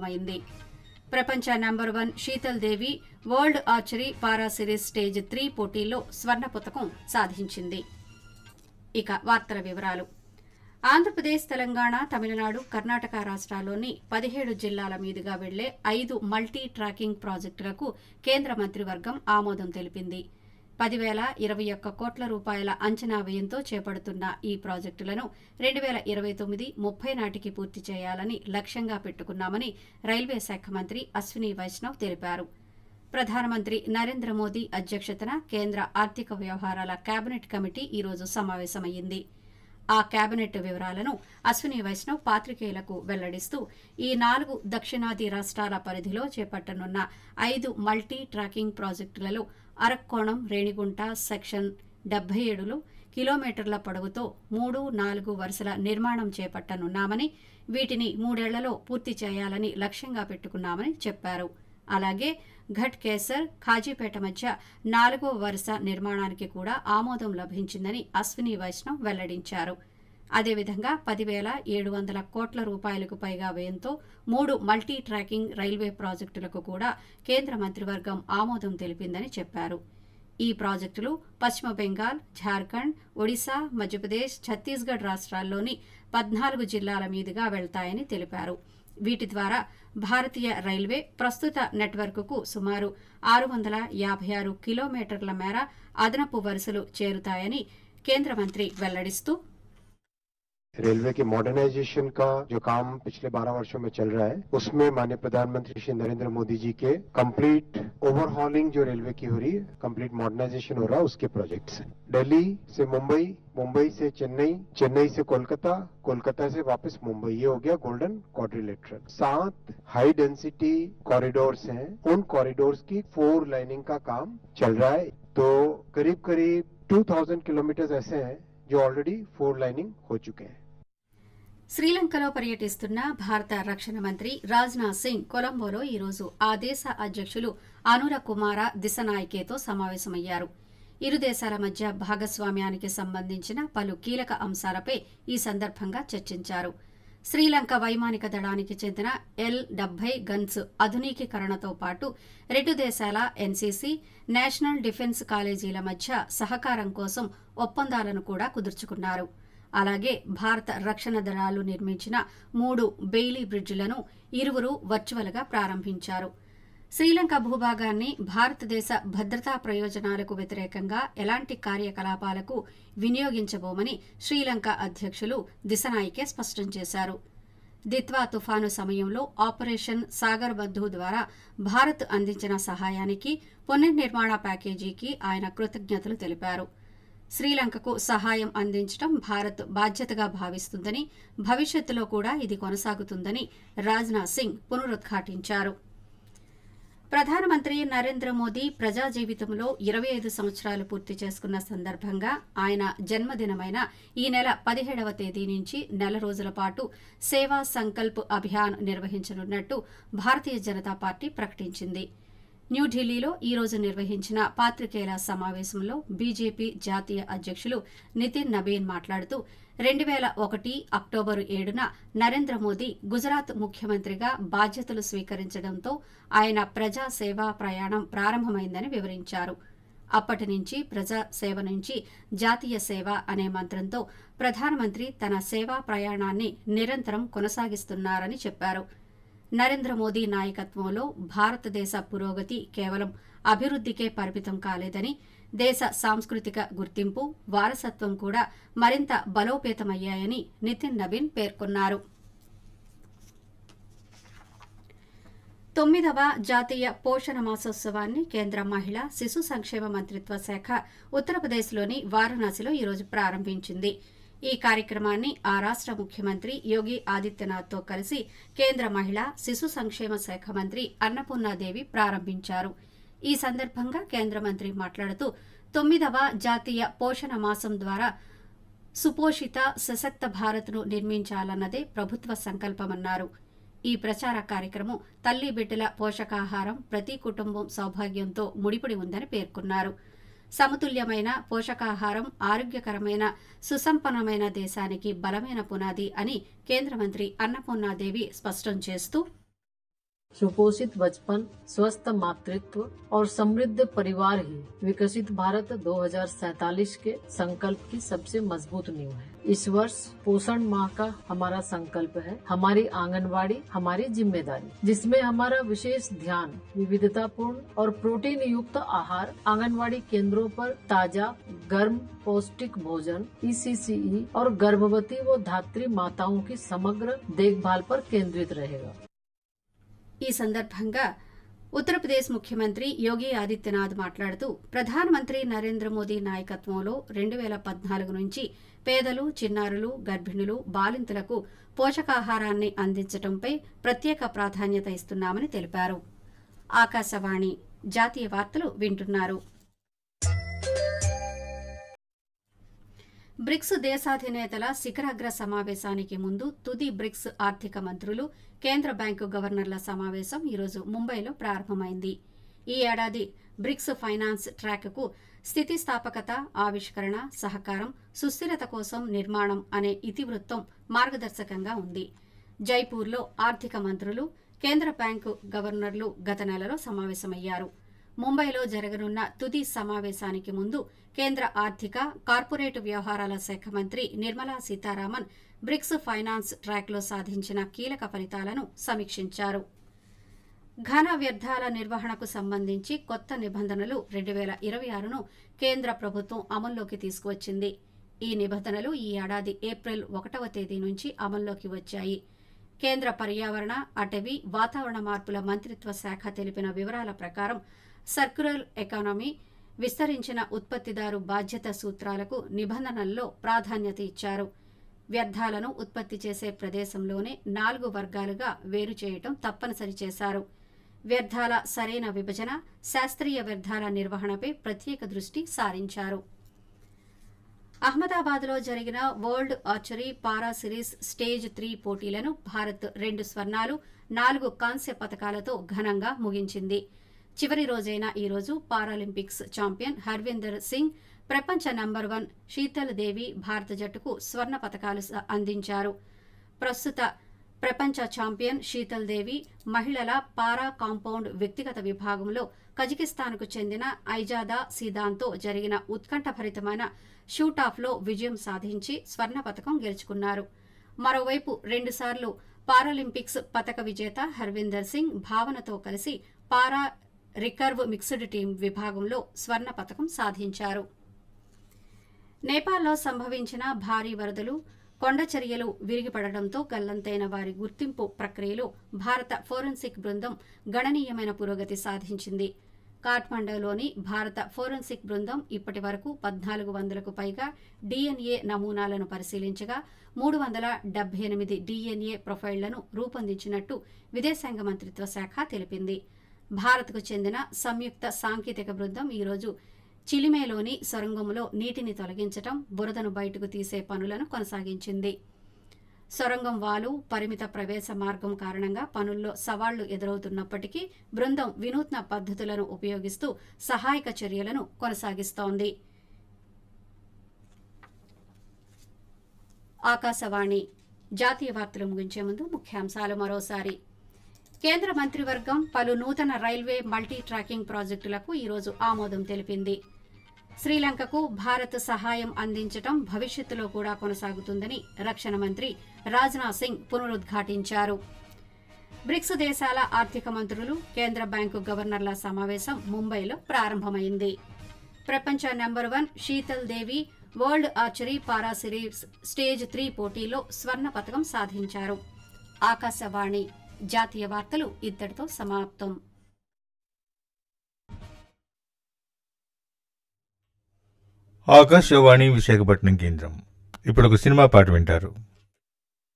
ప్రారంభమైంది ప్రపంచ number one Sheetal Devi world archery para series stage three పోటీల్లో స్వర్ణ పతకం సాధించింది ఇక వార్తల వివరాలు ఆంధ్రప్రదేశ్ తెలంగాణ తమిళనాడు కర్ణాటక రాష్ట్రాల్లోని పదిహేడు జిల్లాల మీదుగా వెళ్లే ఐదు మల్టీ ట్రాకింగ్ ప్రాజెక్టులకు కేంద్ర మంత్రివర్గం ఆమోదం తెలిపింది పదివేల ఇరవై ఒక్క కోట్ల రూపాయల అంచనా వ్యయంతో చేపడుతున్న ఈ ప్రాజెక్టులను రెండు వేల ఇరవై తొమ్మిది ముప్పై నాటికి పూర్తి చేయాలని లక్ష్యంగా పెట్టుకున్నామని రైల్వే శాఖ మంత్రి అశ్విని వైష్ణవ్ తెలిపారు ప్రధానమంత్రి నరేంద్ర మోదీ అధ్యక్షతన కేంద్ర ఆర్థిక వ్యవహారాల కేబినెట్ కమిటీ ఈరోజు సమావేశమైంది ఆ కేబినెట్ వివరాలను అశ్విని వైష్ణవ్ పాత్రికేయులకు వెల్లడిస్తూ ఈ నాలుగు దక్షిణాది రాష్ట్రాల పరిధిలో చేపట్టనున్న ఐదు మల్టీ ట్రాకింగ్ ప్రాజెక్టులలో అరక్కోణం రేణిగుంట సెక్షన్ డెబ్బై ఏడులో కిలోమీటర్ల పొడవుతో మూడు నాలుగు వరుసల నిర్మాణం చేపట్టనున్నామని వీటిని మూడేళ్లలో పూర్తి చేయాలని లక్ష్యంగా పెట్టుకున్నామని చెప్పారు అలాగే ఘట్ కేసర్ ఖాజీపేట మధ్య నాలుగో వరుస నిర్మాణానికి కూడా ఆమోదం లభించిందని అశ్విని వైష్ణవ్ వెల్లడించారు అదేవిధంగా పదివేల ఏడు వందల కోట్ల రూపాయలకు పైగా వ్యయంతో మూడు మల్టీ ట్రాకింగ్ రైల్వే ప్రాజెక్టులకు కూడా కేంద్ర మంత్రివర్గం ఆమోదం తెలిపిందని చెప్పారు ఈ ప్రాజెక్టులు పశ్చిమ బెంగాల్ ఝార్ఖండ్ ఒడిశా మధ్యప్రదేశ్ ఛత్తీస్గఢ్ రాష్ట్రాల్లోని పద్నాలుగు జిల్లాల మీదుగా వెళ్తాయని తెలిపారు వీటి ద్వారా భారతీయ రైల్వే ప్రస్తుత నెట్వర్క్కు సుమారు ఆరు వందల యాభై ఆరు కిలోమీటర్ల మేర అదనపు వరుసలు చేరుతాయని కేంద్ర మంత్రి వెల్లడిస్తూ रेलवे के मॉडर्नाइजेशन का जो काम पिछले 12 वर्षों में चल रहा है उसमें माननीय प्रधानमंत्री श्री नरेंद्र मोदी जी के कंप्लीट ओवरहॉलिंग जो रेलवे की हो रही है कंप्लीट मॉडर्नाइजेशन हो रहा है उसके प्रोजेक्ट्स हैं दिल्ली से मुंबई मुंबई से चेन्नई चेन्नई से कोलकाता कोलकाता से वापस मुंबई ये हो गया गोल्डन क्वाड्रिलेटरल सात हाई डेंसिटी कॉरिडोर्स हैं उन कॉरिडोर्स की फोर लाइनिंग का काम चल रहा है तो करीब करीब 2000 किलोमीटर ऐसे हैं जो ऑलरेडी फोर लाइनिंग हो चुके हैं శ్రీలంకలో పర్యటిస్తున్న భారత రక్షణ మంత్రి రాజ్నాథ్ సింగ్ కొలంబోలో ఈరోజు ఆ దేశ అధ్యక్షులు అనుర కుమార దిశనాయకేతో సమావేశమయ్యారు ఇరు దేశాల మధ్య భాగస్వామ్యానికి సంబంధించిన పలు కీలక అంశాలపై ఈ సందర్భంగా చర్చించారు శ్రీలంక వైమానిక దళానికి చెందిన ఎల్ డెబ్బై గన్స్ ఆధునికీకరణతో పాటు రెండు దేశాల ఎన్సీసీ నేషనల్ డిఫెన్స్ కాలేజీల మధ్య సహకారం కోసం ఒప్పందాలను కూడా కుదుర్చుకున్నారు అలాగే భారత రక్షణ దళాలు నిర్మించిన మూడు బెయిలీ బ్రిడ్జిలను ఇరువురు వర్చువల్గా ప్రారంభించారు శ్రీలంక భూభాగాన్ని భారతదేశ భద్రతా ప్రయోజనాలకు వ్యతిరేకంగా ఎలాంటి కార్యకలాపాలకు వినియోగించబోమని శ్రీలంక అధ్యక్షులు దిశనాయికే స్పష్టం చేశారు దిత్వా తుఫాను సమయంలో ఆపరేషన్ సాగర్ బంధు ద్వారా భారత్ అందించిన సహాయానికి పునర్నిర్మాణ ప్యాకేజీకి ఆయన కృతజ్ఞతలు తెలిపారు శ్రీలంకకు సహాయం అందించడం భారత్ బాధ్యతగా భావిస్తుందని భవిష్యత్తులో కూడా ఇది కొనసాగుతుందని రాజ్నాథ్ సింగ్ పునరుద్ఘాటించారు ప్రధానమంత్రి నరేంద్ర మోదీ ప్రజా జీవితంలో ఇరవై ఐదు సంవత్సరాలు పూర్తి చేసుకున్న సందర్భంగా ఆయన జన్మదినమైన ఈ నెల పదిహేడవ తేదీ నుంచి నెల రోజుల పాటు సేవా సంకల్ప్ అభియాన్ నిర్వహించనున్నట్టు భారతీయ జనతా పార్టీ ప్రకటించింది న్యూఢిల్లీలో ఈ రోజు నిర్వహించిన పాత్రికేయుల సమావేశంలో బీజేపీ జాతీయ అధ్యక్షులు నితిన్ నబీన్ మాట్లాడుతూ రెండు వేల ఒకటి అక్టోబరు ఏడున నరేంద్ర మోదీ గుజరాత్ ముఖ్యమంత్రిగా బాధ్యతలు స్వీకరించడంతో ఆయన ప్రజా సేవా ప్రయాణం ప్రారంభమైందని వివరించారు అప్పటి నుంచి ప్రజా సేవ నుంచి జాతీయ సేవ అనే మంత్రంతో ప్రధానమంత్రి తన సేవా ప్రయాణాన్ని నిరంతరం కొనసాగిస్తున్నారని చెప్పారు నరేంద్ర మోదీ నాయకత్వంలో భారతదేశ పురోగతి కేవలం అభివృద్దికే పరిమితం కాలేదని దేశ సాంస్కృతిక గుర్తింపు వారసత్వం కూడా మరింత బలోపేతమయ్యాయని నితిన్ నవీన్ పేర్కొన్నారు తొమ్మిదవ జాతీయ పోషణ మాసోత్సవాన్ని కేంద్ర మహిళా శిశు సంక్షేమ మంత్రిత్వ శాఖ ఉత్తరప్రదేశ్లోని వారణాసిలో ఈరోజు ప్రారంభించింది ఈ కార్యక్రమాన్ని ఆ రాష్ట ముఖ్యమంత్రి యోగి ఆదిత్యనాథ్తో కలిసి కేంద్ర మహిళా శిశు సంక్షేమ శాఖ మంత్రి అన్నపూర్ణాదేవి ప్రారంభించారు ఈ సందర్భంగా కేంద్ర మంత్రి మాట్లాడుతూ తొమ్మిదవ జాతీయ పోషణ మాసం ద్వారా సుపోషిత సశక్త భారత్ను నిర్మించాలన్నదే ప్రభుత్వ సంకల్పమన్నారు ఈ ప్రచార కార్యక్రమం తల్లి బిడ్డల పోషకాహారం ప్రతి కుటుంబం సౌభాగ్యంతో ముడిపడి ఉందని పేర్కొన్నారు సమతుల్యమైన పోషకాహారం ఆరోగ్యకరమైన సుసంపన్నమైన దేశానికి బలమైన పునాది అని కేంద్ర మంత్రి అన్నపూర్ణాదేవి స్పష్టం చేస్తూ सुपोषित बचपन स्वस्थ मातृत्व और समृद्ध परिवार ही विकसित भारत 2047 के संकल्प की सबसे मजबूत नींव है इस वर्ष पोषण माह का हमारा संकल्प है हमारी आंगनवाड़ी हमारी जिम्मेदारी जिसमें हमारा विशेष ध्यान विविधतापूर्ण और प्रोटीन युक्त आहार आंगनवाड़ी केंद्रों पर ताजा गर्म पौष्टिक भोजन ईसीसीई और गर्भवती व धात्री माताओं की समग्र देखभाल पर केंद्रित रहेगा ఈ సందర్భంగా ఉత్తరప్రదేశ్ ముఖ్యమంత్రి యోగి ఆదిత్యనాథ్ మాట్లాడుతూ ప్రధానమంత్రి నరేంద్ర మోదీ నాయకత్వంలో రెండు వేల పద్నాలుగు నుంచి పేదలు చిన్నారులు గర్భిణులు బాలింతలకు పోషకాహారాన్ని అందించడంపై ప్రత్యేక ప్రాధాన్యత ఇస్తున్నామని తెలిపారు ఆకాశవాణి జాతీయ వార్తలు వింటున్నారు బ్రిక్స్ దేశాధినేతల శిఖరాగ్ర సమావేశానికి ముందు తుది బ్రిక్స్ ఆర్థిక మంత్రులు కేంద్ర బ్యాంకు గవర్నర్ల సమావేశం ఈరోజు ముంబైలో ప్రారంభమైంది ఈ ఏడాది బ్రిక్స్ ఫైనాన్స్ ట్రాక్కు స్థితిస్థాపకత ఆవిష్కరణ సహకారం సుస్థిరత కోసం నిర్మాణం అనే ఇతివృత్తం మార్గదర్శకంగా ఉంది జైపూర్లో ఆర్థిక మంత్రులు కేంద్ర బ్యాంకు గవర్నర్లు గత నెలలో సమావేశమయ్యారు ముంబైలో జరగనున్న తుది సమావేశానికి ముందు కేంద్ర ఆర్థిక కార్పొరేట్ వ్యవహారాల శాఖ మంత్రి నిర్మలా సీతారామన్ బ్రిక్స్ ఫైనాన్స్ ట్రాక్లో సాధించిన కీలక ఫలితాలను సమీక్షించారు ఘన వ్యర్థాల నిర్వహణకు సంబంధించి కొత్త నిబంధనలు రెండు వేల ఇరవై ఆరును కేంద్ర ప్రభుత్వం అమల్లోకి తీసుకువచ్చింది ఈ నిబంధనలు ఈ ఏడాది ఏప్రిల్ ఒకటవ తేదీ నుంచి అమల్లోకి వచ్చాయి కేంద్ర పర్యావరణ అటవీ వాతావరణ మార్పుల మంత్రిత్వ శాఖ తెలిపిన వివరాల ప్రకారం సర్క్యులర్ ఎకానమీ విస్తరించిన ఉత్పత్తిదారు బాధ్యత సూత్రాలకు నిబంధనల్లో ప్రాధాన్యత ఇచ్చారు వ్యర్థాలను ఉత్పత్తి చేసే ప్రదేశంలోనే నాలుగు వర్గాలుగా వేరు చేయటం తప్పనిసరి చేశారు వ్యర్థాల సరైన విభజన శాస్త్రీయ వ్యర్థాల నిర్వహణపై ప్రత్యేక దృష్టి సారించారు అహ్మదాబాద్లో జరిగిన world archery para series stage three పోటీలను భారత్ రెండు స్వర్ణాలు నాలుగు కాంస్య పథకాలతో ఘనంగా ముగించింది చివరి రోజైన ఈ రోజు పారాలింపిక్స్ ఛాంపియన్ హర్విందర్ సింగ్ ప్రపంచ నంబర్ వన్ శీతల్ దేవి భారత జట్టుకు స్వర్ణ పథకాలు స- అందించారు ప్రస్తుత ప్రపంచ ఛాంపియన్ శీతల్ దేవి మహిళల పారా కాంపౌండ్ వ్యక్తిగత విభాగంలో కజకిస్తాన్కు చెందిన ఐజాదా సీదాన్తో జరిగిన ఉత్కంఠభరితమైన షూటాఫ్లో విజయం సాధించి స్వర్ణ పథకం గెలుచుకున్నారు మరోవైపు రెండుసార్లు పారాలింపిక్స్ పతక విజేత హర్విందర్ సింగ్ భావనతో కలిసి పారా రికర్వ్ మిక్స్డ్ టీం విభాగంలో స్వర్ణ పతకం సాధించారు నేపాల్లో సంభవించిన భారీ వరదలు కొండచర్యలు విరిగిపడడంతో గల్లంతైన వారి గుర్తింపు ప్రక్రియలో భారత ఫోరెన్సిక్ బృందం గణనీయమైన పురోగతి సాధించింది కాఠ్మండూలోని భారత ఫోరెన్సిక్ బృందం ఇప్పటి వరకు పద్నాలుగు వందలకు పైగా డీఎన్ఏ నమూనాలను పరిశీలించగా మూడు వందల డెబ్బై ఎనిమిది డీఎన్ఏ ప్రొఫైళ్లను రూపొందించినట్టు విదేశాంగ మంత్రిత్వ శాఖ తెలిపింది భారత్కు చెందిన సంయుక్త సాంకేతిక బృందం ఈరోజు చిలిమేలోని సొరంగంలో నీటిని తొలగించటం బురదను బయటకు తీసే పనులను కొనసాగించింది సొరంగం వాలు పరిమిత ప్రవేశ మార్గం కారణంగా పనుల్లో సవాళ్లు ఎదురవుతున్నప్పటికీ బృందం వినూత్న పద్ధతులను ఉపయోగిస్తూ సహాయక చర్యలను కొనసాగిస్తోంది ఆకాశవాణి జాతీయ వార్తలు ముగించే ముందు ముఖ్యాంశాలు మరోసారి కేంద్ర మంత్రివర్గం పలు నూతన రైల్వే మల్టీ ట్రాకింగ్ ప్రాజెక్టులకు ఈరోజు ఆమోదం తెలిపింది శ్రీలంకకు భారత్ సహాయం అందించటం భవిష్యత్తులో కూడా కొనసాగుతుందని రక్షణ మంత్రి రాజ్నాథ్ సింగ్ పునరుద్ఘాటించారు బ్రిక్స్ దేశాల ఆర్థిక మంత్రులు కేంద్ర బ్యాంకు గవర్నర్ల సమావేశం ముంబైలో ప్రారంభమైంది ప్రపంచ number one Sheetal Devi world archery para series stage three పోటీలో స్వర్ణ పథకం సాధించారు ఆకాశవాణి జాతీయ వార్తలు ఇద్దరితో సమాప్తం ఆకాశవాణి విశాఖపట్నం కేంద్రం ఇప్పుడు ఒక సినిమా పాట వింటారు